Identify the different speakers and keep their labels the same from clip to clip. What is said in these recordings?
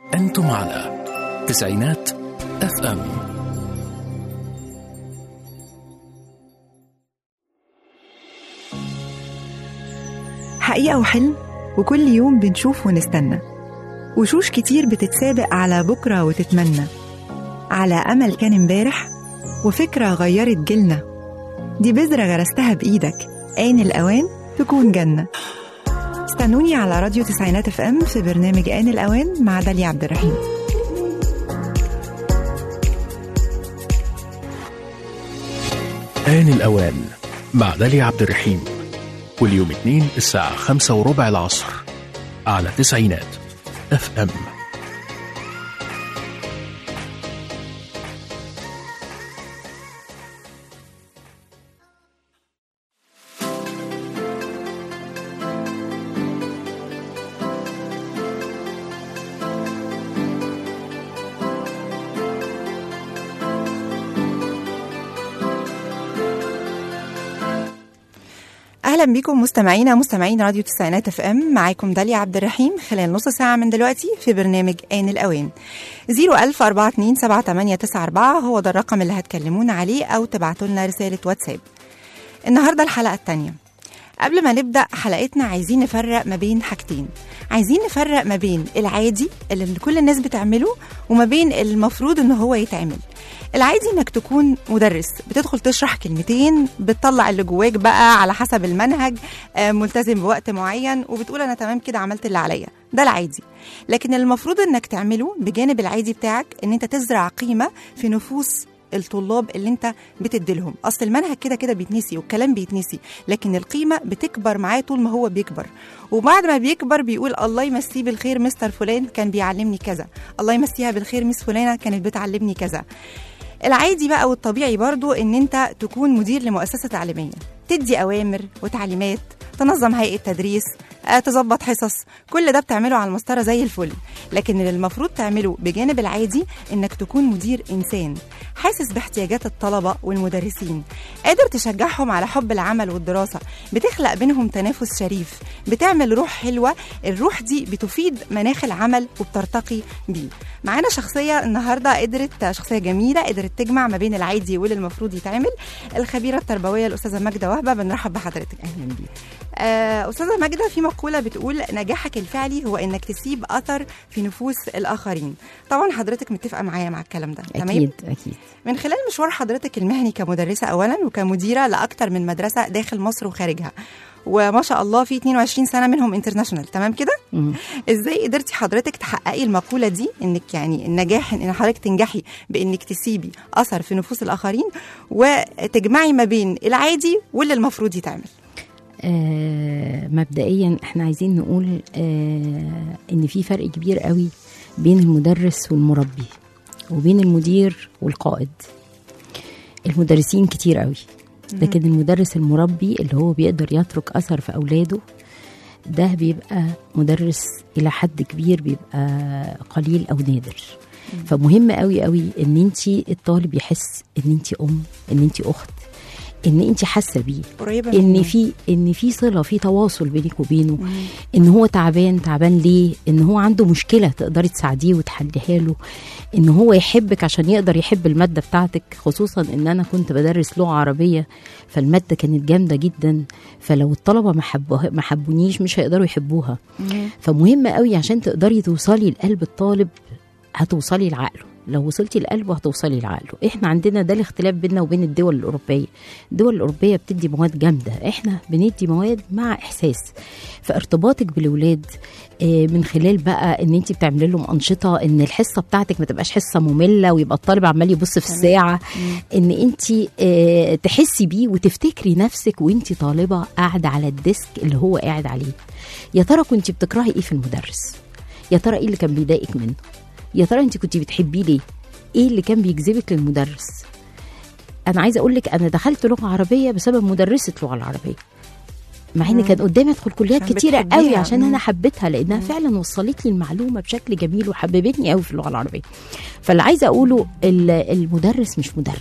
Speaker 1: أنتم على تسعينات اف ام
Speaker 2: حقيقة وحلم وكل يوم بنشوف ونستنى وشوش كتير بتتسابق على بكرة وتتمنى على أمل كان امبارح وفكرة غيرت جيلنا دي بذرة غرستها بإيدك آن الأوان تكون جنة استنوني على راديو تسعينات اف ام في برنامج آن الأوان مع داليا عبد الرحيم
Speaker 1: آن الأوان مع داليا عبد الرحيم كل يوم اثنين الساعة خمسة وربع العصر على تسعينات اف ام
Speaker 2: اهلا بيكم مستمعينا مستمعين راديو تسعينات اف ام معاكم داليا عبد الرحيم خلال نص ساعه من دلوقتي في برنامج ان الاوان 010427894 هو ده الرقم اللي هتكلمونا عليه او تبعتوا لنا رساله واتساب النهارده الحلقه الثانيه قبل ما نبدا حلقتنا عايزين نفرق ما بين حاجتين عايزين نفرق ما بين العادي اللي كل الناس بتعمله وما بين المفروض ان هو يتعمل العادي انك تكون مدرس بتدخل تشرح كلمتين بتطلع اللي جواك بقى على حسب المنهج آه، ملتزم بوقت معين وبتقول انا تمام كده عملت اللي عليا ده العادي لكن المفروض انك تعمله بجانب العادي بتاعك ان انت تزرع قيمه في نفوس الطلاب اللي انت بتديلهم اصل المنهج كده كده بيتنسي والكلام بيتنسي لكن القيمه بتكبر معاه طول ما هو بيكبر وبعد ما بيكبر بيقول الله يمسيه بالخير مستر فلان كان بيعلمني كذا الله يمسيها بالخير مس فلانه كانت بتعلمني كذا العادي بقى والطبيعي برضو ان انت تكون مدير لمؤسسه تعليميه تدي اوامر وتعليمات تنظم هيئه تدريس آه، تظبط حصص كل ده بتعمله على المسطره زي الفل لكن اللي المفروض تعمله بجانب العادي انك تكون مدير انسان حاسس باحتياجات الطلبه والمدرسين قادر تشجعهم على حب العمل والدراسه بتخلق بينهم تنافس شريف بتعمل روح حلوه الروح دي بتفيد مناخ العمل وبترتقي بيه معانا شخصيه النهارده قدرت شخصيه جميله قدرت تجمع ما بين العادي واللي المفروض يتعمل الخبيره التربويه الاستاذه ماجده وهبه بنرحب بحضرتك
Speaker 3: اهلا بيك
Speaker 2: آه، أستاذة ماجدة في مقولة بتقول نجاحك الفعلي هو إنك تسيب أثر في نفوس الآخرين طبعا حضرتك متفقة معايا مع الكلام ده
Speaker 3: اكيد اكيد
Speaker 2: من خلال مشوار حضرتك المهني كمدرسة أولا وكمديرة لأكثر من مدرسة داخل مصر وخارجها وما شاء الله في 22 سنة منهم انترناشونال تمام كده؟
Speaker 3: مم.
Speaker 2: ازاي قدرتي حضرتك تحققي المقولة دي انك يعني النجاح ان حضرتك تنجحي بانك تسيبي اثر في نفوس الاخرين وتجمعي ما بين العادي واللي المفروض يتعمل
Speaker 3: آه مبدئيا احنا عايزين نقول آه ان في فرق كبير قوي بين المدرس والمربي وبين المدير والقائد المدرسين كتير قوي لكن المدرس المربي اللي هو بيقدر يترك اثر في اولاده ده بيبقى مدرس الى حد كبير بيبقى قليل او نادر فمهم قوي قوي ان انت الطالب يحس ان انت ام ان انت اخت ان انت حاسه بيه
Speaker 2: قريبة
Speaker 3: ان
Speaker 2: منه.
Speaker 3: في ان في صله في تواصل بينك وبينه ان هو تعبان تعبان ليه ان هو عنده مشكله تقدري تساعديه وتحليها له ان هو يحبك عشان يقدر يحب الماده بتاعتك خصوصا ان انا كنت بدرس لغه عربيه فالماده كانت جامده جدا فلو الطلبه ما حبوها ما حبونيش مش هيقدروا يحبوها
Speaker 2: مم.
Speaker 3: فمهم قوي عشان تقدري توصلي لقلب الطالب هتوصلي لعقله لو وصلتي لقلبه هتوصلي لعقله احنا عندنا ده الاختلاف بيننا وبين الدول الاوروبيه الدول الاوروبيه بتدي مواد جامده احنا بندي مواد مع احساس فارتباطك بالولاد آه، من خلال بقى ان انت بتعملي لهم انشطه ان الحصه بتاعتك ما تبقاش حصه ممله ويبقى الطالب عمال يبص في الساعه ان انت آه، تحسي بيه وتفتكري نفسك وانت طالبه قاعده على الديسك اللي هو قاعد عليه يا ترى كنت بتكرهي ايه في المدرس يا ترى ايه اللي كان بيضايقك منه يا ترى انت كنت بتحبيه ليه ايه اللي كان بيجذبك للمدرس انا عايزه اقول لك انا دخلت لغه عربيه بسبب مدرسه اللغه العربيه مع ان
Speaker 2: مم.
Speaker 3: كان قدامي ادخل كليات
Speaker 2: عشان
Speaker 3: كتيره
Speaker 2: بتحبيها.
Speaker 3: قوي عشان
Speaker 2: مم.
Speaker 3: انا حبيتها لانها
Speaker 2: مم.
Speaker 3: فعلا وصلت لي المعلومه بشكل جميل وحببتني قوي في اللغه العربيه فاللي عايزه اقوله ال- المدرس مش مدرس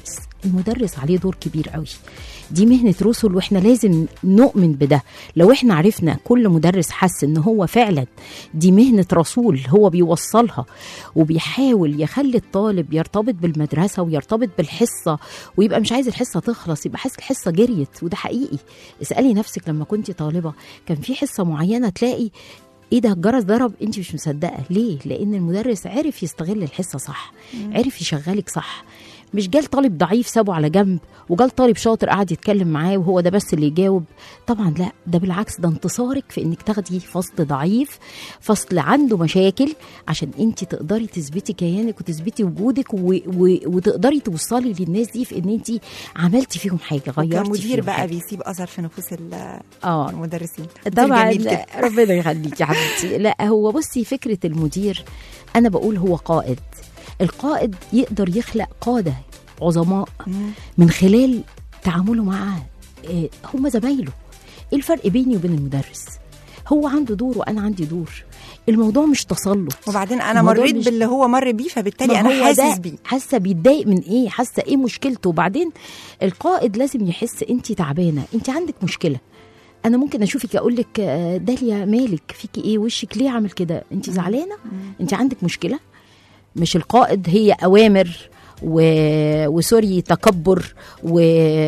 Speaker 3: المدرس عليه دور كبير قوي دي مهنه رسل واحنا لازم نؤمن بده لو احنا عرفنا كل مدرس حس ان هو فعلا دي مهنه رسول هو بيوصلها وبيحاول يخلي الطالب يرتبط بالمدرسه ويرتبط بالحصه ويبقى مش عايز الحصه تخلص يبقى حاسس الحصه جريت وده حقيقي اسالي نفسك لما كنت طالبه كان في حصه معينه تلاقي ايه ده الجرس ضرب انت مش مصدقه ليه لان المدرس عرف يستغل الحصه صح عرف يشغلك صح مش جال طالب ضعيف سابه على جنب وجال طالب شاطر قاعد يتكلم معاه وهو ده بس اللي يجاوب طبعا لا ده بالعكس ده انتصارك في انك تاخدي فصل ضعيف فصل عنده مشاكل عشان انت تقدري تثبتي كيانك وتثبتي وجودك و... و... وتقدري توصلي للناس دي في ان انت عملتي فيهم حاجه غيرتي
Speaker 2: كمدير
Speaker 3: فيهم
Speaker 2: بقى
Speaker 3: حاجة.
Speaker 2: بيسيب اثر في نفوس ال-
Speaker 3: اه
Speaker 2: المدرسين مدير
Speaker 3: طبعا
Speaker 2: جميل كده.
Speaker 3: ربنا يخليك يا حبيبتي لا هو بصي فكره المدير انا بقول هو قائد القائد يقدر يخلق قاده عظماء
Speaker 2: مم.
Speaker 3: من خلال تعامله مع آه، هم زمايله ايه الفرق بيني وبين المدرس هو عنده دور وانا عندي دور الموضوع مش تسلط
Speaker 2: وبعدين انا
Speaker 3: الموضوع
Speaker 2: مريت
Speaker 3: مش-
Speaker 2: باللي هو مر بيه فبالتالي
Speaker 3: ما
Speaker 2: انا
Speaker 3: هو
Speaker 2: حاسس
Speaker 3: ده
Speaker 2: بيه
Speaker 3: حاسه بيتضايق من ايه حاسه ايه مشكلته وبعدين القائد لازم يحس انت تعبانه انت عندك مشكله انا ممكن اشوفك اقول لك آه، داليا مالك فيكي ايه وشك ليه عامل كده انت زعلانه انت عندك مشكله مش القائد هي اوامر و... وسوري تكبر و...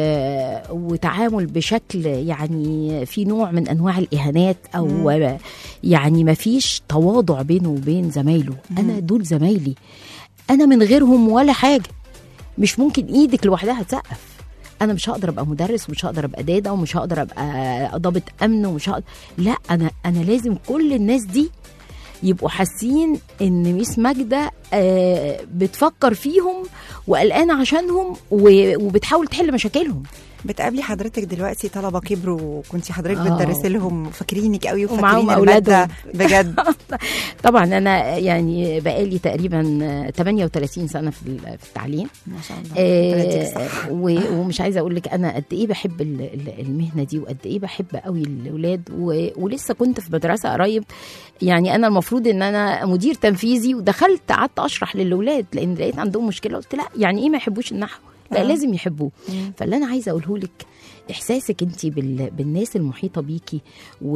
Speaker 3: وتعامل بشكل يعني في نوع من انواع الاهانات او يعني ما فيش تواضع بينه وبين زمايله انا دول زمايلي انا من غيرهم ولا حاجه مش ممكن ايدك لوحدها تسقف انا مش هقدر ابقى مدرس ومش هقدر ابقى داده ومش هقدر ابقى ضابط امن ومش هقدر لا انا انا لازم كل الناس دي يبقوا حاسين ان ميس ماجده آه، بتفكر فيهم وقلقانه عشانهم و- وبتحاول تحل مشاكلهم
Speaker 2: بتقابلي حضرتك دلوقتي طلبه كبروا وكنتي حضرتك
Speaker 3: آه.
Speaker 2: بتدرسي لهم فاكرينك قوي
Speaker 3: ومعاهم
Speaker 2: وفاكرين الماده
Speaker 3: أولادهم.
Speaker 2: بجد
Speaker 3: طبعا انا يعني بقالي تقريبا آه، 38 سنه في ال- في التعليم
Speaker 2: ما شاء الله
Speaker 3: آه،
Speaker 2: بلدك صح.
Speaker 3: و- ومش عايزه اقول لك انا قد ايه بحب ال- ال- المهنه دي وقد ايه بحب قوي الاولاد و- ولسه كنت في مدرسه قريب يعني انا المفروض ان انا مدير تنفيذي ودخلت قعدت اشرح للاولاد لان لقيت عندهم مشكله قلت لا يعني ايه ما يحبوش النحو لا
Speaker 2: آه.
Speaker 3: لازم يحبوه
Speaker 2: مم.
Speaker 3: فاللي انا عايزه اقوله لك احساسك انت بال... بالناس المحيطه بيكي و...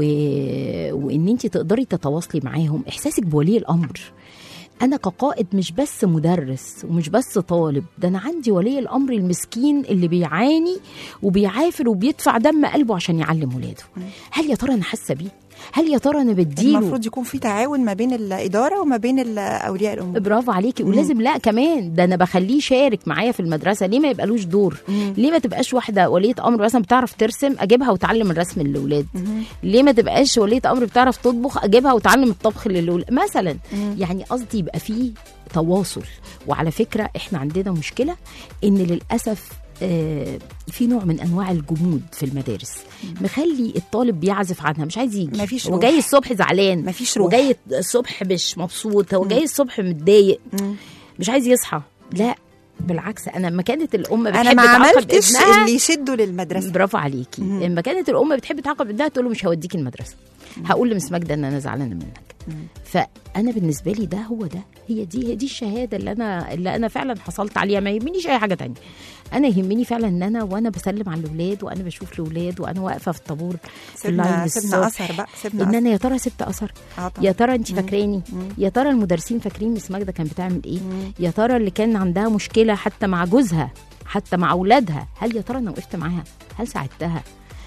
Speaker 3: وان انت تقدري تتواصلي معاهم احساسك بولي الامر انا كقائد مش بس مدرس ومش بس طالب ده انا عندي ولي الامر المسكين اللي بيعاني وبيعافر وبيدفع دم قلبه عشان يعلم ولاده هل يا ترى انا حاسه بيه هل يا ترى انا بديله
Speaker 2: المفروض يكون في تعاون ما بين الاداره وما بين ال- اولياء الامور
Speaker 3: برافو عليكي ولازم لا كمان ده انا بخليه يشارك معايا في المدرسه ليه ما يبقالوش دور
Speaker 2: مم.
Speaker 3: ليه ما تبقاش واحده وليه امر مثلا بتعرف ترسم اجيبها وتعلم الرسم للاولاد
Speaker 2: مم.
Speaker 3: ليه ما تبقاش وليه امر بتعرف تطبخ اجيبها وتعلم الطبخ للاولاد مثلا
Speaker 2: مم.
Speaker 3: يعني قصدي يبقى فيه تواصل وعلى فكره احنا عندنا مشكله ان للاسف آه، في نوع من انواع الجمود في المدارس مخلي الطالب بيعزف عنها مش عايز يجي
Speaker 2: مفيش
Speaker 3: هو
Speaker 2: روح.
Speaker 3: جاي الصبح زعلان
Speaker 2: مفيش روح
Speaker 3: وجاي الصبح مش مبسوط هو جاي الصبح متضايق
Speaker 2: مم.
Speaker 3: مش عايز يصحى لا بالعكس انا لما كانت الام بتحب
Speaker 2: انا ما
Speaker 3: تعاقب
Speaker 2: عملتش
Speaker 3: ابنها
Speaker 2: اللي يشده للمدرسه
Speaker 3: برافو عليكي
Speaker 2: مم.
Speaker 3: لما كانت الام بتحب تعاقب ابنها تقول له مش هوديك المدرسه هقول لمس ماجده ان انا زعلانه منك
Speaker 2: مم.
Speaker 3: فانا بالنسبه لي ده هو ده هي دي هي دي الشهاده اللي انا اللي انا فعلا حصلت عليها ما يهمنيش اي حاجه تانية انا يهمني فعلا ان انا وانا بسلم على الاولاد وانا بشوف الاولاد وانا واقفه في الطابور في
Speaker 2: سيبنا
Speaker 3: اللاين
Speaker 2: سيبنا
Speaker 3: الصبح
Speaker 2: اثر بقى سيبنا
Speaker 3: ان
Speaker 2: اثر
Speaker 3: انا يا ترى سبت اثر
Speaker 2: آه طبعاً.
Speaker 3: يا ترى انت
Speaker 2: مم.
Speaker 3: فاكراني
Speaker 2: مم.
Speaker 3: يا ترى المدرسين فاكرين مس ماجده كانت بتعمل ايه
Speaker 2: مم.
Speaker 3: يا ترى اللي كان عندها مشكله حتى مع جوزها حتى مع اولادها هل يا ترى انا وقفت معاها هل ساعدتها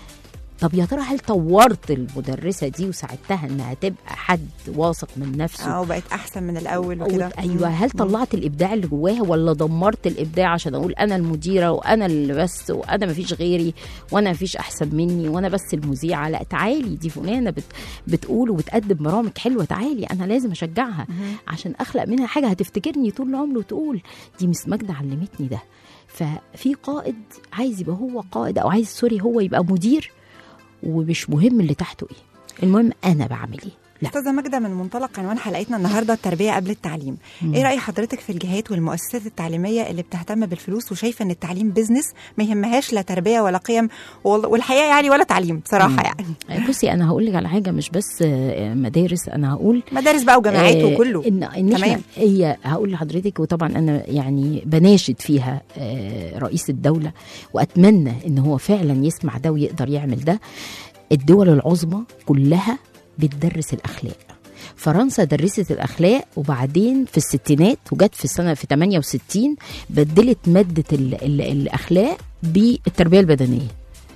Speaker 3: طب يا ترى هل طورت المدرسه دي وساعدتها انها تبقى حد واثق من نفسه
Speaker 2: اه وبقت احسن من الاول وكده
Speaker 3: أو- ايوه هل طلعت الابداع اللي جواها ولا دمرت الابداع عشان اقول انا المديره وانا اللي بس وانا مفيش غيري وانا مفيش احسن مني وانا بس المذيعه لا تعالي دي فلانه بت بتقول وبتقدم برامج حلوه تعالي انا لازم اشجعها عشان اخلق منها حاجه هتفتكرني طول العمر وتقول دي مس ماجده علمتني ده ففي قائد عايز يبقى هو قائد او عايز سوري هو يبقى مدير ومش مهم اللي تحته ايه المهم انا بعمل ايه لا.
Speaker 2: استاذه ماجده من منطلق عنوان حلقتنا النهارده التربيه قبل التعليم ايه راي حضرتك في الجهات والمؤسسات التعليميه اللي بتهتم بالفلوس وشايفه ان التعليم بيزنس ما يهمهاش لا تربيه ولا قيم وال- والحقيقه يعني ولا تعليم بصراحه يعني
Speaker 3: بصي انا هقول لك على حاجه مش بس آه، مدارس انا هقول
Speaker 2: مدارس بقى وجامعات
Speaker 3: آه،
Speaker 2: وكله
Speaker 3: ان ان احنا
Speaker 2: تمام.
Speaker 3: هي هقول لحضرتك وطبعا انا يعني بناشد فيها آه، رئيس الدوله واتمنى ان هو فعلا يسمع ده ويقدر يعمل ده الدول العظمى كلها بتدرس الاخلاق فرنسا درست الاخلاق وبعدين في الستينات وجت في السنه في 68 بدلت ماده ال ال الاخلاق بالتربيه البدنيه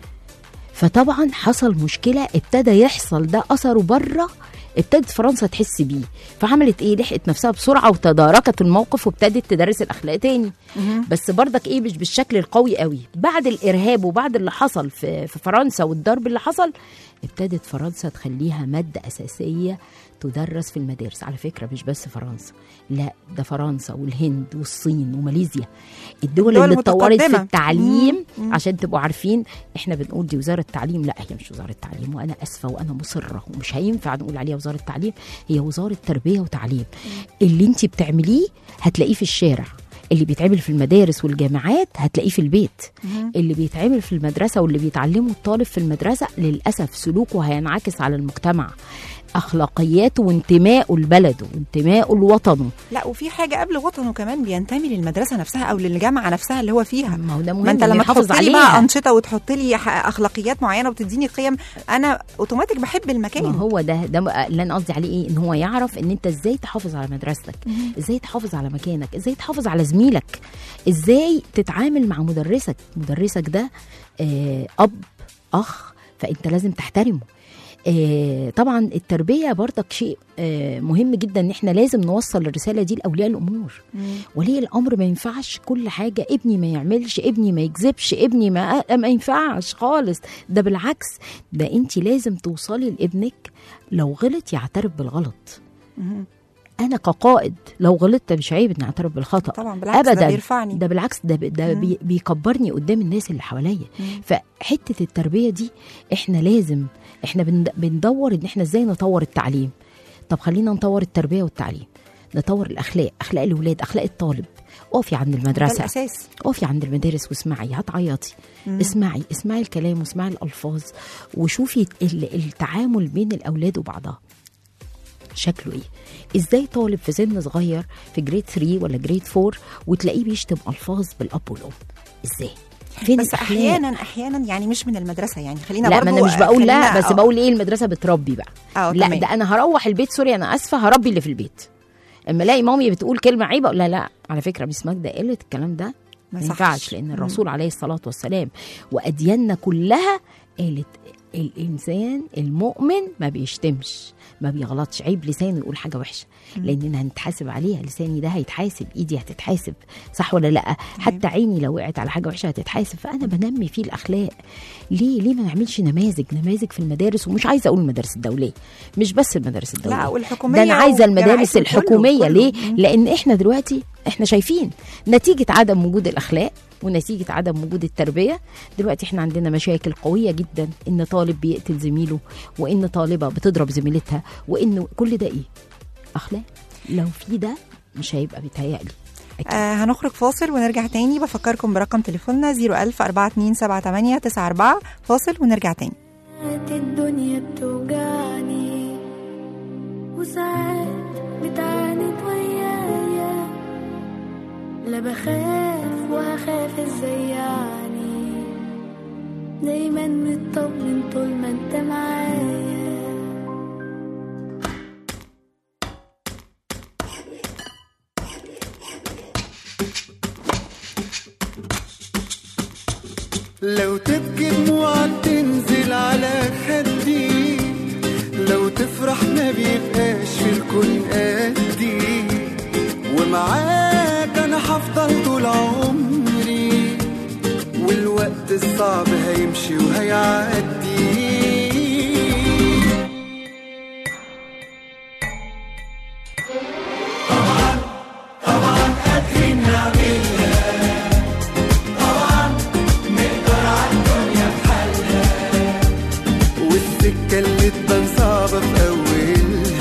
Speaker 3: فطبعا حصل مشكله ابتدى يحصل ده اثره بره ابتدت فرنسا تحس بيه فعملت ايه لحقت نفسها بسرعه وتداركت الموقف وابتدت تدرس الاخلاق تاني بس برضك ايه مش بالشكل القوي قوي بعد الارهاب وبعد اللي حصل في, في فرنسا والضرب اللي حصل ابتدت فرنسا تخليها ماده اساسيه تدرس في المدارس على فكره مش بس فرنسا لا ده فرنسا والهند والصين وماليزيا الدول,
Speaker 2: الدول
Speaker 3: اللي اتطورت في
Speaker 2: المتقدمة.
Speaker 3: التعليم
Speaker 2: مم. مم.
Speaker 3: عشان تبقوا عارفين احنا بنقول دي وزاره التعليم لا هي مش وزاره التعليم وانا اسفه وانا مصره ومش هينفع نقول عليها وزاره التعليم هي وزاره تربيه وتعليم اللي انت بتعمليه هتلاقيه في الشارع اللي بيتعمل في المدارس والجامعات هتلاقيه في البيت اللي بيتعمل في المدرسه واللي بيتعلمه الطالب في المدرسه للاسف سلوكه هينعكس على المجتمع اخلاقياته وانتمائه لبلده وانتمائه لوطنه
Speaker 2: لا وفي حاجه قبل وطنه كمان بينتمي للمدرسه نفسها او للجامعه نفسها اللي هو فيها
Speaker 3: ما هو ده مهم
Speaker 2: ما انت
Speaker 3: إنه
Speaker 2: لما
Speaker 3: يحافظ
Speaker 2: تحط لي
Speaker 3: عليها.
Speaker 2: بقى انشطه وتحط لي ح- اخلاقيات معينه وتديني قيم انا اوتوماتيك بحب المكان
Speaker 3: ما هو ده ده بقى اللي انا قصدي عليه ايه ان هو يعرف ان انت ازاي تحافظ على مدرستك ازاي تحافظ على مكانك ازاي تحافظ على زميلك ازاي تتعامل مع مدرسك مدرسك ده آه اب اخ فانت لازم تحترمه آه طبعا التربيه برضك شيء آه مهم جدا ان احنا لازم نوصل الرساله دي لاولياء الامور ولي الامر ما ينفعش كل حاجه ابني ما يعملش ابني ما يكذبش ابني ما ما ينفعش خالص ده بالعكس ده انت لازم توصلي لابنك لو غلط يعترف بالغلط انا كقائد لو غلطت مش عيب اني اعترف بالخطا
Speaker 2: طبعا بالعكس
Speaker 3: ابدا
Speaker 2: ده بيرفعني
Speaker 3: ده بالعكس ده ده
Speaker 2: مم.
Speaker 3: بي بيكبرني قدام الناس اللي حواليا
Speaker 2: مم.
Speaker 3: فحته التربيه دي احنا لازم احنا بند- بندور ان احنا ازاي نطور التعليم طب خلينا نطور التربيه والتعليم نطور الاخلاق اخلاق الاولاد اخلاق الطالب اقفي عند
Speaker 2: ده
Speaker 3: المدرسه
Speaker 2: الاساس
Speaker 3: اقفي عند المدارس واسمعي هتعيطي
Speaker 2: مم.
Speaker 3: اسمعي اسمعي الكلام واسمعي الالفاظ وشوفي ال- التعامل بين الاولاد وبعضها شكله ايه ازاي طالب في سن صغير في جريد 3 ولا جريد 4 وتلاقيه بيشتم الفاظ بالاب والام ازاي فين
Speaker 2: بس
Speaker 3: الأخلاق؟
Speaker 2: احيانا احيانا يعني مش من المدرسه يعني خلينا
Speaker 3: لا
Speaker 2: برضو
Speaker 3: ما انا مش بقول لا
Speaker 2: خلينا-
Speaker 3: بس بقول ايه المدرسه بتربي بقى
Speaker 2: اه
Speaker 3: لا
Speaker 2: تمام.
Speaker 3: ده انا هروح البيت سوري انا اسفه هربي اللي في البيت اما الاقي مامي بتقول كلمه عيبه اقول لها لا على فكره ميس ماجده قالت الكلام ده ما
Speaker 2: ما
Speaker 3: ينفعش
Speaker 2: صحش.
Speaker 3: لان
Speaker 2: مم.
Speaker 3: الرسول عليه الصلاه والسلام وادياننا كلها قالت الانسان المؤمن ما بيشتمش ما بيغلطش عيب لسانه يقول حاجه وحشه لاننا هنتحاسب عليها لساني ده هيتحاسب ايدي هتتحاسب صح ولا لا حتى عيني لو وقعت على حاجه وحشه هتتحاسب فانا بنمي فيه الاخلاق ليه ليه ما نعملش نماذج نماذج في المدارس ومش عايزه اقول المدارس الدوليه مش بس المدارس الدوليه
Speaker 2: لا والحكوميه
Speaker 3: ده انا عايزه
Speaker 2: والجامعات
Speaker 3: المدارس
Speaker 2: وكله-
Speaker 3: الحكوميه
Speaker 2: كله.
Speaker 3: ليه
Speaker 2: مم.
Speaker 3: لان احنا دلوقتي احنا شايفين نتيجه عدم وجود الاخلاق ونتيجه عدم وجود التربيه دلوقتي احنا عندنا مشاكل قويه جدا ان طالب بيقتل زميله وان طالبه بتضرب زميلتها وان كل ده ايه اخلاق لو في ده مش هيبقى بيتهيألي أكيد.
Speaker 2: آه هنخرج فاصل ونرجع تاني بفكركم برقم تليفوننا 01000 4278 94 فاصل ونرجع تاني
Speaker 4: ساعات الدنيا بتوجعني وساعات بتعاند ويايا لا بخاف وهخاف ازاي يعني دايما مطمن طول ما انت معايا
Speaker 5: لو تبكي دموعك تنزل على خدي لو تفرح ما بيبقاش في الكون قدي ومعاك انا هفضل طول عمري والوقت الصعب هيمشي وهيعدي والسكة اللي تبان صعبة في أولها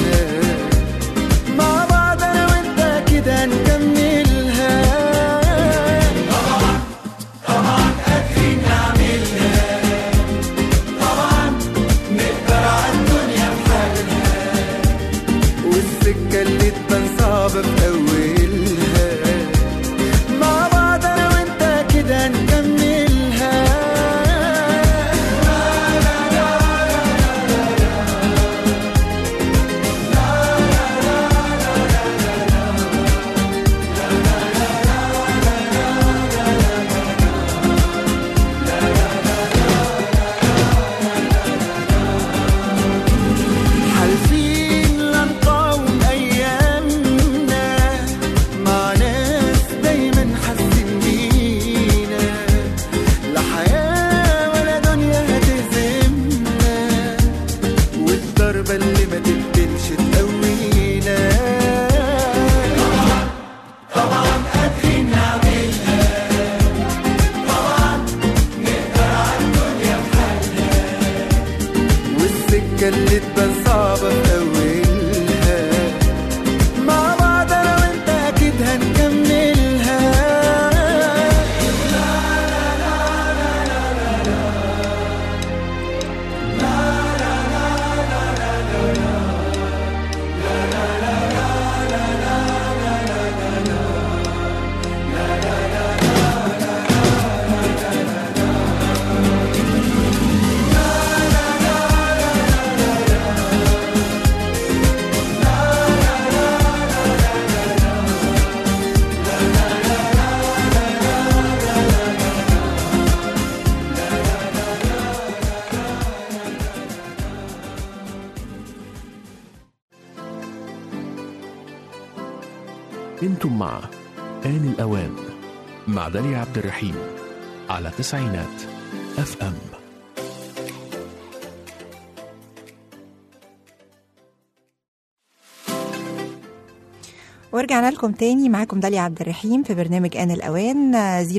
Speaker 1: انتم مع آن الأوان مع داليا عبد الرحيم على تسعينات اف ام
Speaker 2: ورجعنا لكم تاني معاكم داليا عبد الرحيم في برنامج آن الأوان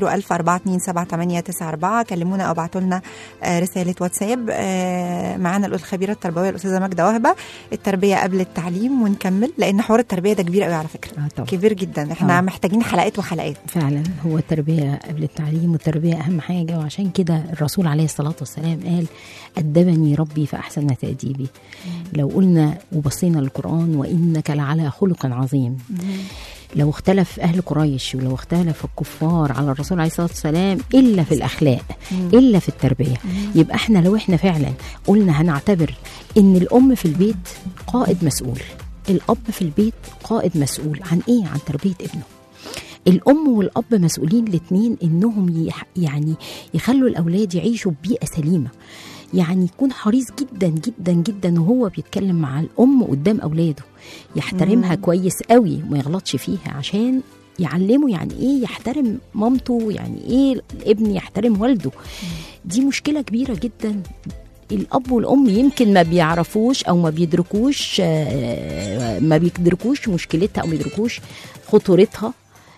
Speaker 2: 010427894 كلمونا أو ابعتوا لنا آه، رسالة واتساب آه، معانا الخبيرة التربوية الأستاذة ماجدة وهبة التربية قبل التعليم ونكمل لأن حوار التربية ده كبير قوي على فكرة
Speaker 3: اه طبعا
Speaker 2: كبير جدا احنا
Speaker 3: آه.
Speaker 2: محتاجين حلقات وحلقات
Speaker 3: فعلا هو التربية قبل التعليم والتربية أهم حاجة وعشان كده الرسول عليه الصلاة والسلام قال أدبني ربي فأحسن تأديبي لو قلنا وبصينا للقرآن وإنك لعلى خلق عظيم لو اختلف أهل قريش ولو اختلف الكفار على الرسول عليه الصلاة والسلام إلا في الأخلاق إلا في التربية يبقى احنا لو احنا فعلا قلنا هنعتبر إن الأم في البيت قائد مسؤول الأب في البيت قائد مسؤول عن إيه؟ عن تربية ابنه الأم والأب مسؤولين الاتنين إنهم يح يعني يخلوا الأولاد يعيشوا ببيئة سليمة يعني يكون حريص جدا جدا جدا وهو بيتكلم مع الأم قدام أولاده يحترمها كويس قوي وما يغلطش فيها عشان يعلمه يعني ايه يحترم مامته يعني ايه الابن يحترم والده دي مشكلة كبيرة جدا الاب والام يمكن ما بيعرفوش او ما بيدركوش آه، ما بيدركوش مشكلتها او ما بيدركوش خطورتها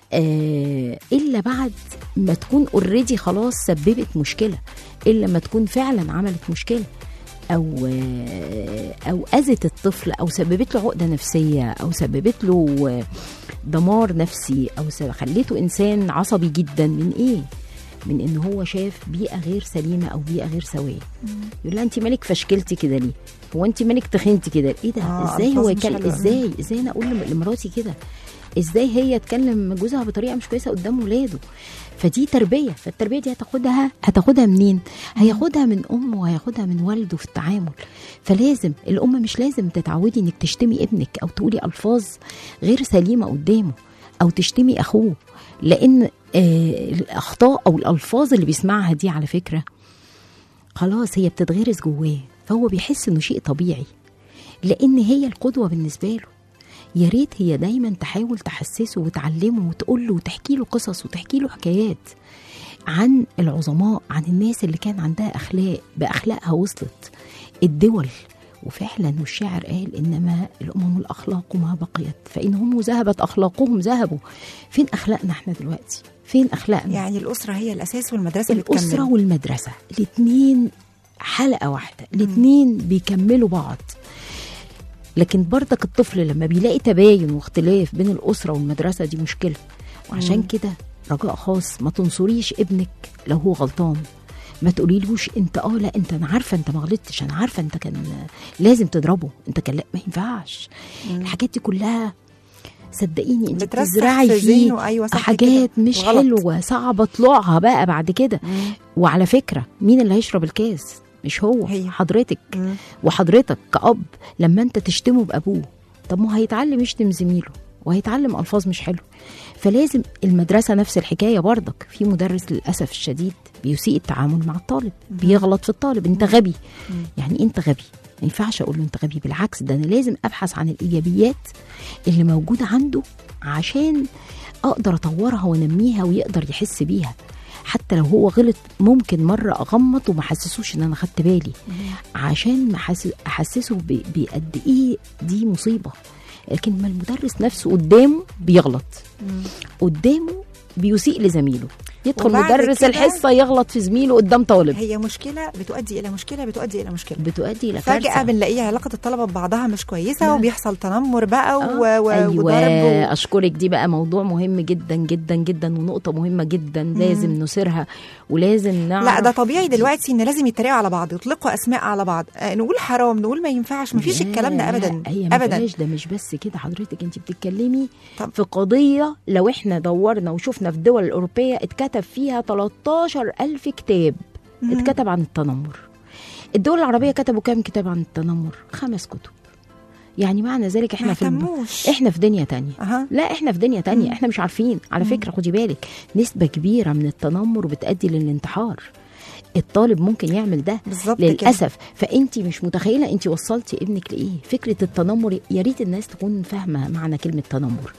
Speaker 3: آه، الا بعد ما تكون اوريدي خلاص سببت مشكله الا لما تكون فعلا عملت مشكله او آه، او اذت الطفل او سببت له عقده نفسيه او سببت له آه، دمار نفسي او س- خليته انسان عصبي جدا من ايه من ان هو شاف بيئه غير سليمه او بيئه غير سويه يقول لها انت مالك فشكلتي كده ليه هو انت مالك تخنتي كده ايه ده
Speaker 2: آه،
Speaker 3: ازاي هو
Speaker 2: ألفاظ مش
Speaker 3: يكلم
Speaker 2: حلوة.
Speaker 3: ازاي ازاي انا اقول لم- لمراتي كده ازاي هي تكلم جوزها بطريقه مش كويسه قدام ولاده فدي تربيه فالتربيه دي هتاخدها هتاخدها منين هياخدها من امه وهياخدها من والده في التعامل فلازم الام مش لازم تتعودي انك تشتمي ابنك او تقولي الفاظ غير سليمه قدامه او تشتمي اخوه لان آه الاخطاء او الالفاظ اللي بيسمعها دي على فكره خلاص هي بتتغرس جواه فهو بيحس انه شيء طبيعي لان هي القدوه بالنسبه له يا ريت هي دايما تحاول تحسسه وتعلمه وتقول له وتحكي له قصص وتحكي له حكايات عن العظماء عن الناس اللي كان عندها اخلاق باخلاقها وصلت الدول وفعلا والشاعر قال انما الامم الاخلاق ما بقيت فانهم ذهبت اخلاقهم ذهبوا فين اخلاقنا احنا دلوقتي فين اخلاقنا
Speaker 2: يعني الأسرة هي الأساس والمدرسة
Speaker 3: الأسرة
Speaker 2: بتكمل.
Speaker 3: والمدرسة الاتنين حلقة واحدة الاتنين بيكملوا بعض لكن برضك الطفل لما بيلاقي تباين واختلاف بين الأسرة والمدرسة دي مشكلة وعشان كده رجاء خاص ما تنصريش ابنك لو هو غلطان ما تقوليلوش انت اه لا انت انا عارفه انت ما غلطتش انا عارفه انت كان لازم تضربه انت كان لا ما ينفعش الحاجات دي كلها صدقيني انت
Speaker 2: بترسخ
Speaker 3: بتزرعي
Speaker 2: في
Speaker 3: فيه
Speaker 2: ذهنه، أيوة صح
Speaker 3: حاجات
Speaker 2: كده.
Speaker 3: مش
Speaker 2: غلط.
Speaker 3: حلوه صعبه طلوعها بقى بعد كده وعلى فكره مين اللي هيشرب الكاس مش هو
Speaker 2: هي.
Speaker 3: حضرتك
Speaker 2: مم.
Speaker 3: وحضرتك كأب لما انت تشتمه بأبوه طب ما هو هيتعلم يشتم زميله وهيتعلم ألفاظ مش حلوه فلازم المدرسة نفس الحكاية برضك في مدرس للأسف الشديد بيسيء التعامل مع الطالب بيغلط في الطالب انت غبي يعني انت غبي ما ينفعش اقول له انت غبي بالعكس ده انا لازم ابحث عن الايجابيات اللي موجوده عنده عشان اقدر اطورها وانميها ويقدر يحس بيها حتى لو هو غلط ممكن مرة أغمض وما حسسوش إن أنا خدت بالي عشان ما حس- أحسسه ب- بقد إيه دي مصيبة لكن ما المدرس نفسه قدامه بيغلط قدامه بيسيء لزميله يدخل
Speaker 2: وبعد
Speaker 3: مدرس
Speaker 2: كده-
Speaker 3: الحصة يغلط في زميله قدام طالب
Speaker 2: هي مشكلة بتؤدي إلى مشكلة بتؤدي إلى مشكلة
Speaker 3: بتؤدي إلى
Speaker 2: فجأة
Speaker 3: كارثة.
Speaker 2: بنلاقي علاقة الطلبة ببعضها مش كويسة
Speaker 3: نعم.
Speaker 2: وبيحصل تنمر بقى و...
Speaker 3: آه،
Speaker 2: و...
Speaker 3: ايوه
Speaker 2: وضرب و...
Speaker 3: اشكرك دي بقى موضوع مهم جدا جدا جدا ونقطه مهمه جدا لازم نثيرها ولازم نعرف
Speaker 2: لا ده طبيعي دلوقتي ان لازم يتريقوا على بعض يطلقوا اسماء على بعض آه، نقول حرام نقول ما ينفعش مفيش
Speaker 3: لا،
Speaker 2: الكلام ده
Speaker 3: لا،
Speaker 2: ابدا
Speaker 3: هي ما
Speaker 2: ابدا
Speaker 3: فيهاش ده مش بس كده حضرتك انت بتتكلمي
Speaker 2: طب.
Speaker 3: في قضيه لو احنا دورنا وشفنا في الدول الاوروبيه اتكتب فيها 13 ألف كتاب
Speaker 2: مم.
Speaker 3: اتكتب عن التنمر الدول العربيه كتبوا كام كتاب عن التنمر خمس كتب يعني معنى ذلك احنا
Speaker 2: ما
Speaker 3: في الب...
Speaker 2: اهتموش
Speaker 3: احنا في دنيا تانية
Speaker 2: اها
Speaker 3: لا احنا في دنيا تانية احنا مش عارفين على فكرة خدي بالك نسبة كبيرة من التنمر بتؤدي للانتحار الطالب ممكن يعمل ده
Speaker 2: بالظبط كده.
Speaker 3: للاسف فانت مش متخيله انت وصلتي ابنك لايه فكره التنمر يا ريت الناس تكون فاهمه معنى كلمه تنمر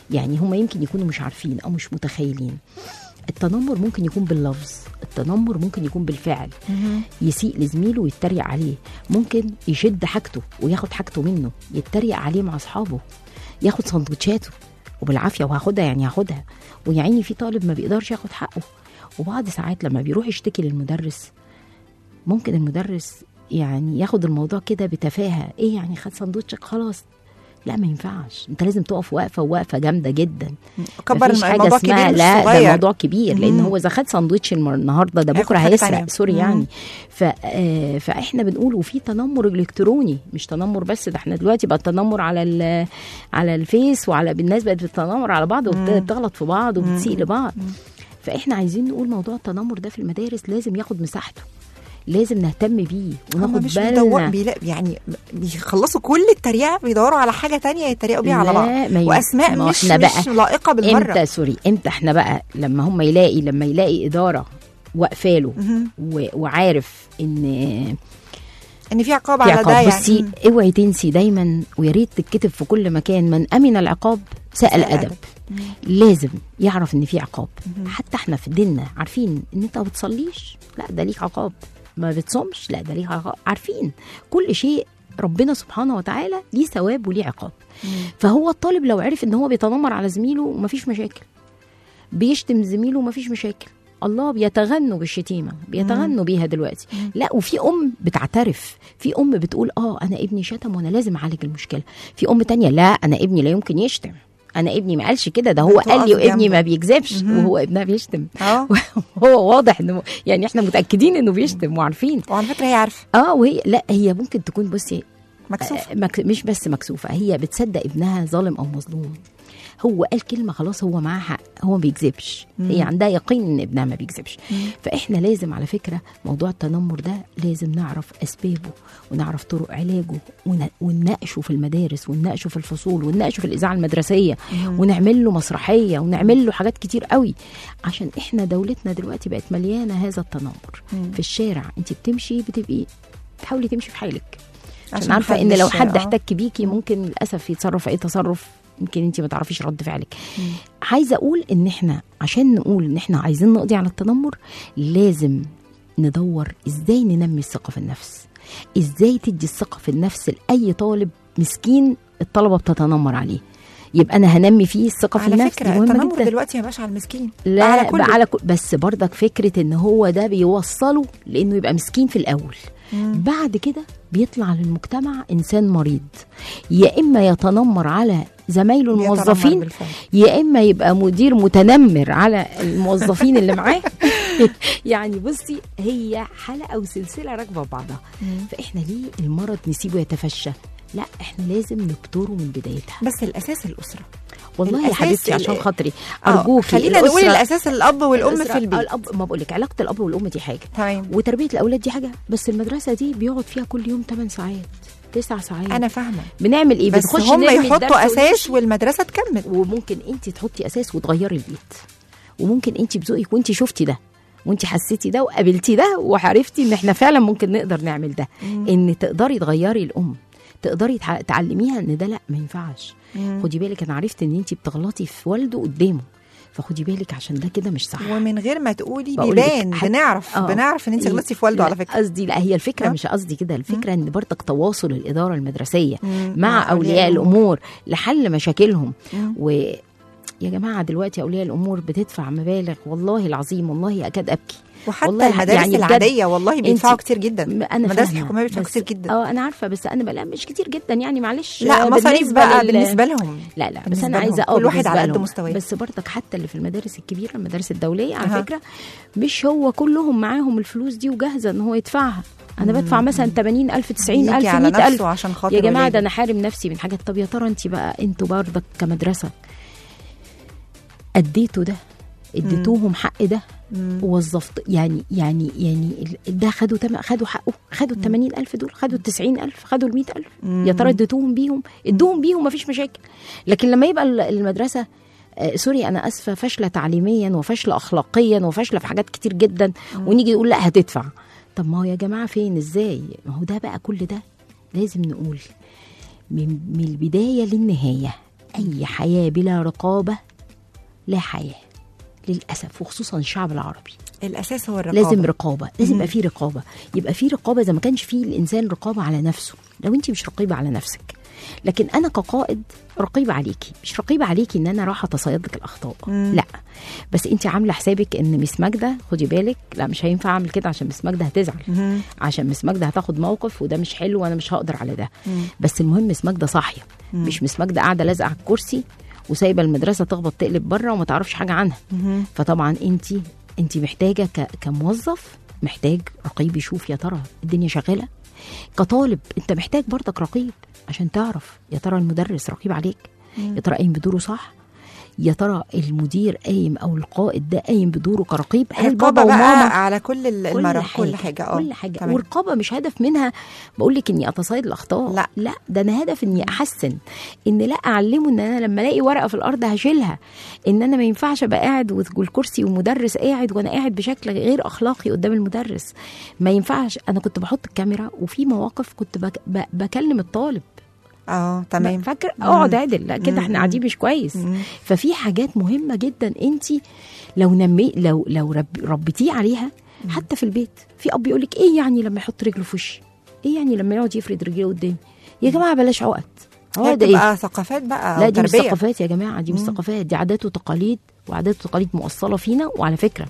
Speaker 3: يعني هم يمكن يكونوا مش عارفين او مش متخيلين التنمر ممكن يكون باللفظ التنمر ممكن يكون بالفعل يسيء لزميله ويتريق عليه ممكن يشد حاجته وياخد حاجته منه يتريق عليه مع اصحابه ياخد سندوتشاته وبالعافيه وهاخدها يعني هاخدها ويا عيني في طالب ما بيقدرش ياخد حقه وبعض ساعات لما بيروح يشتكي للمدرس ممكن المدرس يعني ياخد الموضوع كده بتفاهه ايه يعني خد سندوتشك خلاص لا ما ينفعش انت لازم تقف وقفه ووقفه جامده جدا
Speaker 2: كبر
Speaker 3: مفيش حاجة
Speaker 2: الموضوع
Speaker 3: اسمها
Speaker 2: كبير مش
Speaker 3: لا ده
Speaker 2: صغير
Speaker 3: الموضوع كبير لان
Speaker 2: مم.
Speaker 3: هو اذا خد ساندوتش المر- النهارده ده
Speaker 2: هياخد
Speaker 3: بكره
Speaker 2: حاجة
Speaker 3: هيسرق
Speaker 2: تانية.
Speaker 3: سوري
Speaker 2: مم.
Speaker 3: يعني ف آه، فاحنا بنقول وفي تنمر الكتروني مش تنمر بس ده احنا دلوقتي بقى التنمر على ال- على الفيس وعلى الناس بقت بتتنمر على بعض وبتغلط في بعض وبتسيء لبعض فاحنا عايزين نقول موضوع التنمر ده في المدارس لازم ياخد مساحته لازم نهتم بيه
Speaker 2: هم
Speaker 3: وناخد
Speaker 2: مش بيدور
Speaker 3: بالنا
Speaker 2: بيلا يعني بيخلصوا كل التريقه بيدوروا على حاجه تانية يتريقوا بيها على
Speaker 3: لا،
Speaker 2: بعض
Speaker 3: ما ين-
Speaker 2: واسماء
Speaker 3: ما
Speaker 2: مش
Speaker 3: إحنا
Speaker 2: مش
Speaker 3: بقى
Speaker 2: لائقه بالمره
Speaker 3: امتى سوري امتى احنا بقى لما هم يلاقي لما يلاقي اداره واقفاله
Speaker 2: مهم.
Speaker 3: و- وعارف ان
Speaker 2: ان في عقاب
Speaker 3: في
Speaker 2: على ده
Speaker 3: عقاب
Speaker 2: يعني
Speaker 3: بصي
Speaker 2: مم.
Speaker 3: اوعي تنسي دايما ويا ريت تتكتب في كل مكان من امن العقاب ساء
Speaker 2: ساء
Speaker 3: الادب
Speaker 2: الأدب.
Speaker 3: لازم يعرف ان في عقاب حتى احنا في ديننا عارفين ان انت ما بتصليش لا ده ليك عقاب ما بتصومش لا ده ليك عقاب عارفين كل شيء ربنا سبحانه وتعالى ليه ثواب وليه عقاب فهو الطالب لو عرف ان هو بيتنمر على زميله مفيش مشاكل بيشتم زميله مفيش مشاكل الله بيتغنوا بالشتيمه بيتغنوا بيها دلوقتي لا وفي ام بتعترف في ام بتقول اه انا ابني شتم وانا لازم اعالج المشكله في ام تانية لا انا ابني لا يمكن يشتم انا ابني ما قالش كده ده هو
Speaker 2: بتقف
Speaker 3: قال لي وابني
Speaker 2: جنبه.
Speaker 3: ما بيكذبش
Speaker 2: مهم.
Speaker 3: وهو ابنها بيشتم
Speaker 2: اه
Speaker 3: هو واضح انه يعني احنا متاكدين انه بيشتم وعارفين
Speaker 2: وعلى فكره هي عارفه
Speaker 3: اه وهي لا هي ممكن تكون بصي
Speaker 2: مكسوفه
Speaker 3: آه، مك... مش بس مكسوفه هي بتصدق ابنها ظالم او مظلوم هو قال كلمه خلاص هو معاه حق هو ما بيكذبش هي عندها يقين ان ابنها ما بيكذبش فاحنا لازم على فكره موضوع التنمر ده لازم نعرف اسبابه ونعرف طرق علاجه ون... ونناقشه في المدارس ونناقشه في الفصول ونناقشه في الاذاعه المدرسيه ونعمل له مسرحيه ونعمل له حاجات كتير قوي عشان احنا دولتنا دلوقتي بقت مليانه هذا التنمر في الشارع انت بتمشي بتبقي تحاولي تمشي في حالك عشان
Speaker 2: عشان
Speaker 3: عارفه ان
Speaker 2: محدش-
Speaker 3: لو حد
Speaker 2: آه.
Speaker 3: احتك بيكي ممكن للاسف يتصرف اي تصرف يمكن انت ما تعرفيش رد فعلك عايزه اقول ان احنا عشان نقول ان احنا عايزين نقضي على التنمر لازم ندور ازاي ننمي الثقه في النفس ازاي تدي الثقه في النفس لاي طالب مسكين الطلبه بتتنمر عليه يبقى انا هنمي فيه الثقه في
Speaker 2: على
Speaker 3: النفس
Speaker 2: فكره
Speaker 3: دي مهمه
Speaker 2: التنمر
Speaker 3: جدا
Speaker 2: دلوقتي ما بقاش على المسكين
Speaker 3: لا
Speaker 2: على
Speaker 3: على,
Speaker 2: كله.
Speaker 3: على كل بس برضك فكره ان هو ده بيوصله لانه يبقى مسكين في الاول بعد كده بيطلع للمجتمع انسان مريض يا اما يتنمر على زمايله
Speaker 2: بيتنمر
Speaker 3: الموظفين
Speaker 2: بالفعل.
Speaker 3: يا اما يبقى مدير متنمر على الموظفين اللي معاه يعني بصي هي حلقه وسلسله راكبه ببعضها فاحنا ليه المرض نسيبه يتفشى لا احنا لازم نبتره من بدايتها
Speaker 2: بس الاساس الاسره
Speaker 3: والله يا
Speaker 2: الأساس
Speaker 3: حبيبتي
Speaker 2: ال-
Speaker 3: عشان خاطري
Speaker 2: آه،
Speaker 3: ارجوكي
Speaker 2: خلينا نقول
Speaker 3: الأسرة-
Speaker 2: الاساس الاب والام
Speaker 3: الأسرة-
Speaker 2: في البيت
Speaker 3: الاب ما بقول لك علاقه الاب والام دي حاجه
Speaker 2: تمام
Speaker 3: وتربيه الاولاد دي حاجه بس المدرسه دي بيقعد فيها كل يوم 8 ساعات 9 ساعات
Speaker 2: انا فاهمه
Speaker 3: بنعمل ايه
Speaker 2: بس
Speaker 3: بنخش
Speaker 2: هم
Speaker 3: نرمي الدرس
Speaker 2: يحطوا اساس
Speaker 3: ونمشي.
Speaker 2: والمدرسه تكمل
Speaker 3: وممكن انت تحطي اساس وتغيري البيت وممكن انت بذوقك وانت شفتي ده وانت حسيتي ده وقابلتي ده وعرفتي ان احنا فعلا ممكن نقدر نعمل ده ان تقدري تغيري الام تقدري تع- تعلميها ان ده لا ما ينفعش خدي بالك انا عرفت ان انت بتغلطي في والده قدامه فخدي بالك عشان ده كده مش صح
Speaker 2: ومن غير ما تقولي
Speaker 3: بقول لك
Speaker 2: بيبان
Speaker 3: حت-
Speaker 2: بنعرف
Speaker 3: آه.
Speaker 2: بنعرف ان انت غلطتي في والده
Speaker 3: لا،
Speaker 2: على فكره
Speaker 3: قصدي لا هي الفكره
Speaker 2: آه.
Speaker 3: مش قصدي كده الفكره ان برضك تواصل الاداره المدرسيه
Speaker 2: مم.
Speaker 3: مع اولياء الامور لحل مشاكلهم و يا جماعه دلوقتي اولياء الامور بتدفع مبالغ والله العظيم والله اكاد ابكي
Speaker 2: وحتى
Speaker 3: والله
Speaker 2: المدارس
Speaker 3: يعني بجد
Speaker 2: العاديه والله بيدفعوا
Speaker 3: انت-
Speaker 2: كتير جدا
Speaker 3: م- انا
Speaker 2: المدارس
Speaker 3: فاهمة،
Speaker 2: الحكوميه بيدفعوا
Speaker 3: بس-
Speaker 2: كتير جدا
Speaker 3: اه انا عارفه بس انا بلا مش كتير جدا يعني معلش
Speaker 2: لا
Speaker 3: آه،
Speaker 2: مصاريف
Speaker 3: بالنسبة
Speaker 2: بقى
Speaker 3: لل-
Speaker 2: بالنسبه لهم
Speaker 3: لا لا بس
Speaker 2: بالنسبة
Speaker 3: انا
Speaker 2: لهم.
Speaker 3: عايزه اه
Speaker 2: كل واحد
Speaker 3: بالنسبة
Speaker 2: على قد
Speaker 3: لهم.
Speaker 2: مستواه.
Speaker 3: بس برضك حتى اللي في المدارس الكبيره المدارس الدوليه على
Speaker 2: أها.
Speaker 3: فكره مش هو كلهم معاهم الفلوس دي وجاهزه ان هو يدفعها انا بدفع مثلا 80000 90000
Speaker 2: يجي على
Speaker 3: 100000
Speaker 2: نفسه عشان خاطر
Speaker 3: يا جماعه
Speaker 2: ولاده.
Speaker 3: ده انا حارم نفسي من حاجات طب يا ترى انت بقى انتوا برضك كمدرسه اديتوا ده اديتوهم حق ده ووظفت يعني يعني يعني ال- ده خدوا تم خدوا حقه خدوا ال 80000 دول خدوا ال 90000 خدوا ال 100000 يا ترى اديتوهم بيهم ادوهم بيهم مفيش مشاكل لكن لما يبقى ال- المدرسه آه، سوري انا اسفه فاشله تعليميا وفاشله اخلاقيا وفاشله في حاجات كتير جدا ونيجي نقول لا هتدفع طب ما هو يا جماعه فين ازاي ما هو ده بقى كل ده لازم نقول من, من البدايه للنهايه اي حياه بلا رقابه لا حياه للاسف وخصوصا الشعب العربي
Speaker 2: الاساس هو الرقابه
Speaker 3: لازم رقابه لازم
Speaker 2: مهم.
Speaker 3: يبقى في رقابه يبقى في رقابه اذا ما كانش في الانسان رقابه على نفسه لو انت مش رقيبه على نفسك لكن انا كقائد رقيبه عليكي مش رقيبه عليكي ان انا راح اتصيد لك الاخطاء
Speaker 2: مم.
Speaker 3: لا بس انت عامله حسابك ان مس ماجده خدي بالك لا مش هينفع اعمل كده عشان مس ماجده هتزعل
Speaker 2: مهم.
Speaker 3: عشان مس ماجده هتاخد موقف وده مش حلو وانا مش هقدر على ده
Speaker 2: مم.
Speaker 3: بس المهم مس ماجده صاحيه مش مس ماجده قاعده لازقه على الكرسي وسايبه المدرسه تخبط تقلب بره وما تعرفش حاجه عنها
Speaker 2: مهم.
Speaker 3: فطبعا انت انت محتاجه ك... كموظف محتاج رقيب يشوف يا ترى الدنيا شغاله كطالب انت محتاج برضك رقيب عشان تعرف يا ترى المدرس رقيب عليك يا ترى قايم بدوره صح يا ترى المدير قايم او القائد ده قايم بدوره كرقيب هل
Speaker 2: رقابه
Speaker 3: بابا
Speaker 2: بقى
Speaker 3: وماما
Speaker 2: على كل ال-
Speaker 3: كل
Speaker 2: المراحل
Speaker 3: حاجة
Speaker 2: كل حاجه اه
Speaker 3: كل حاجه
Speaker 2: تمام.
Speaker 3: ورقابه مش هدف منها بقول لك اني اتصيد الاخطاء
Speaker 2: لا.
Speaker 3: لا ده انا هدف اني احسن ان لا اعلمه ان انا لما الاقي ورقه في الارض هشيلها ان انا ما ينفعش ابقى قاعد والكرسي ومدرس قاعد وانا قاعد بشكل غير اخلاقي قدام المدرس ما ينفعش انا كنت بحط الكاميرا وفي مواقف كنت بك ب- بكلم الطالب
Speaker 2: اه تمام
Speaker 3: فاكر اقعد عدل لا كده
Speaker 2: مم.
Speaker 3: احنا قاعدين مش كويس
Speaker 2: مم.
Speaker 3: ففي حاجات مهمه جدا انت لو نمي لو لو رب ربيتيه عليها حتى في البيت في اب يقول لك ايه يعني لما يحط رجله في وشي ايه يعني لما يقعد يفرد رجليه قدامي يا جماعه بلاش عقد
Speaker 2: هي
Speaker 3: عقد ايه
Speaker 2: بتبقى ثقافات بقى
Speaker 3: لا دي مش
Speaker 2: وتربية.
Speaker 3: ثقافات يا جماعه دي مش
Speaker 2: مم.
Speaker 3: ثقافات دي عادات وتقاليد وعادات وتقاليد مؤصله فينا وعلى فكره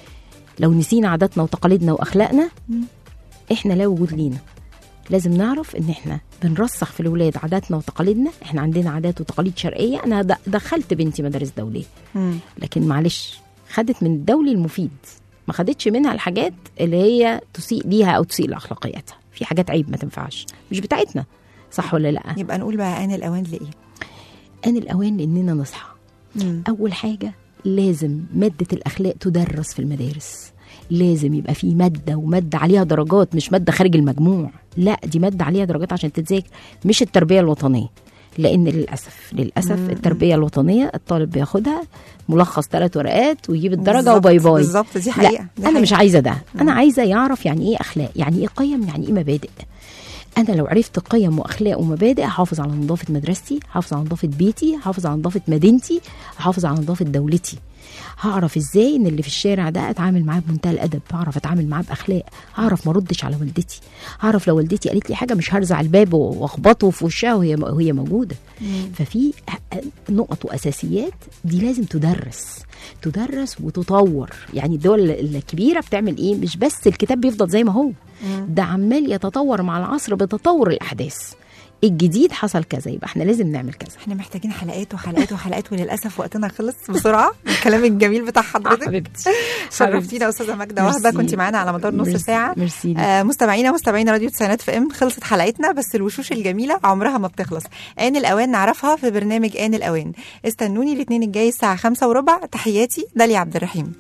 Speaker 3: لو نسينا عاداتنا وتقاليدنا واخلاقنا
Speaker 2: مم.
Speaker 3: احنا لا وجود لينا لازم نعرف ان احنا بنرسخ في الاولاد عاداتنا وتقاليدنا احنا عندنا عادات وتقاليد شرقيه انا د- دخلت بنتي مدارس دوليه
Speaker 2: مم.
Speaker 3: لكن معلش خدت من الدولي المفيد ما خدتش منها الحاجات اللي هي تسيء ليها او تسيء لاخلاقياتها في حاجات عيب ما تنفعش مش بتاعتنا صح ولا لا
Speaker 2: يبقى نقول بقى ان الاوان لايه
Speaker 3: ان الاوان اننا نصحى
Speaker 2: مم.
Speaker 3: اول حاجه لازم ماده الاخلاق تدرس في المدارس لازم يبقى في ماده وماده عليها درجات مش ماده خارج المجموع لا دي ماده عليها درجات عشان تتذاكر مش التربيه الوطنيه لان للاسف للاسف التربيه الوطنيه الطالب بياخدها ملخص ثلاث ورقات ويجيب الدرجه
Speaker 2: بالظبط،
Speaker 3: وباي باي
Speaker 2: بالظبط دي حقيقه
Speaker 3: لا
Speaker 2: دي
Speaker 3: انا
Speaker 2: حقيقة.
Speaker 3: مش عايزه ده انا عايزه يعرف يعني ايه اخلاق يعني ايه قيم يعني ايه مبادئ انا لو عرفت قيم واخلاق ومبادئ هحافظ على نظافه مدرستي هحافظ على نظافه بيتي هحافظ على نظافه مدينتي هحافظ على نظافه دولتي هعرف ازاي ان اللي في الشارع ده اتعامل معاه بمنتهى الادب هعرف اتعامل معاه باخلاق هعرف ما اردش على والدتي هعرف لو والدتي قالت لي حاجه مش هرزع الباب واخبطه في وشها وهي وهي موجوده ففي نقط واساسيات دي لازم تدرس تدرس وتطور يعني الدول الكبيره بتعمل ايه مش بس الكتاب بيفضل زي ما هو ده عمال يتطور مع العصر بتطور الاحداث الجديد حصل كذا يبقى احنا لازم نعمل كذا
Speaker 2: احنا محتاجين حلقات وحلقات وحلقات وللاسف وقتنا خلص بسرعه الكلام الجميل بتاع حضرتك
Speaker 3: حبيبتي
Speaker 2: شرفتينا استاذه ماجده وهبه
Speaker 3: ميرسي.
Speaker 2: كنت معانا على مدار نص
Speaker 3: ميرسي.
Speaker 2: ساعه
Speaker 3: ميرسي ليك.
Speaker 2: آه مستمعينا مستمعين راديو تسعينات في ام خلصت حلقتنا بس الوشوش الجميله عمرها ما بتخلص ان الاوان نعرفها في برنامج ان الاوان استنوني الاثنين الجاي الساعه خمسة وربع تحياتي داليا عبد الرحيم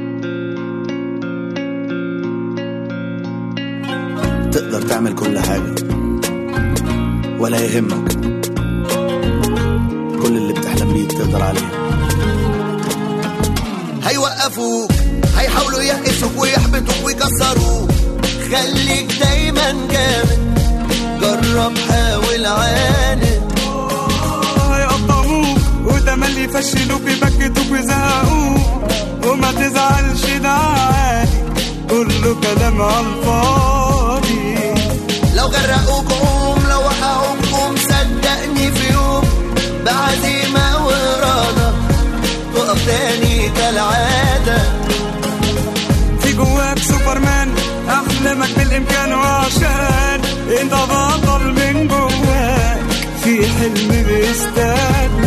Speaker 6: تقدر تعمل كل حاجة ولا يهمك كل اللي بتحلم بيه تقدر عليه
Speaker 7: هيوقفوك هيحاولوا يقسوك ويحبطوك ويكسروك خليك دايما جامد جرب حاول عاند
Speaker 8: هيقطعوك وتملي يفشلوك يبكتوك ويزهقوك وما تزعلش ده عادي كله كلام على الفاضي
Speaker 7: لو غرقوك قوم لو وقعوك قوم صدقني في يوم بعزيمة وإرادة تقف تاني كالعادة
Speaker 8: في جواك سوبرمان احلامك بالامكان وعشان انت بطل من جواك في حلم بيستنى